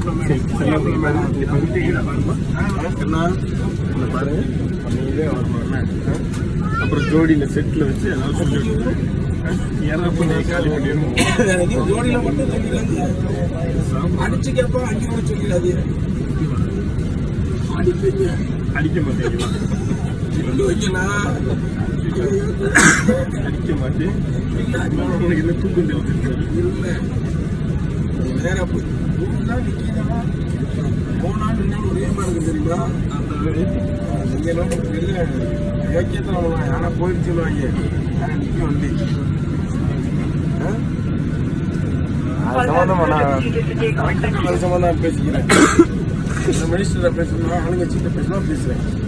சரி, சரி, அப்ப இப்ப வந்து- இப்ப வந்து கீழே பாருமா. கண்ணா, இங்க பாருங்க. பண்ணிக்கிட்டே வரணும்ல. அப்புறம் ஜோடியில செட்ல வச்சு ஏதாவது சொல்லி விட்டு ஏன்னா பண்ணி காலி பண்ணிடுவோம் நீ ஜோடியில மட்டும் சொல்லிடாது அடிச்சு கேப்பா அங்கே கூட சொல்லிடாது அடிப்பீங்க அடிக்க மாட்டேங்களா சொல்லி வைக்கலாம் அடிக்க மாட்டேன் உனக்கு என்ன தூக்கம் தெரிஞ்சிருக்காது இல்ல வேற போய் மூணு நாள் நிக்கிறதா மூணு நாள் நின்று ஒரே மாதிரி இருக்கு தெரியுமா நீங்க என்ன தெரியல யோக்கியத்தில் அவ்வளோ யாரா போயிடுச்சுன்னு யாரா நிக்க வண்டி ஆ? அது சம்பந்தமா நான் கலெக்டர் அது சம்பந்தமா பேசிக்கிறேன் இந்த மினிஸ்டரை பேசணும் ஆளுங்கட்சிகிட்ட பேசணும் பேசுறேன்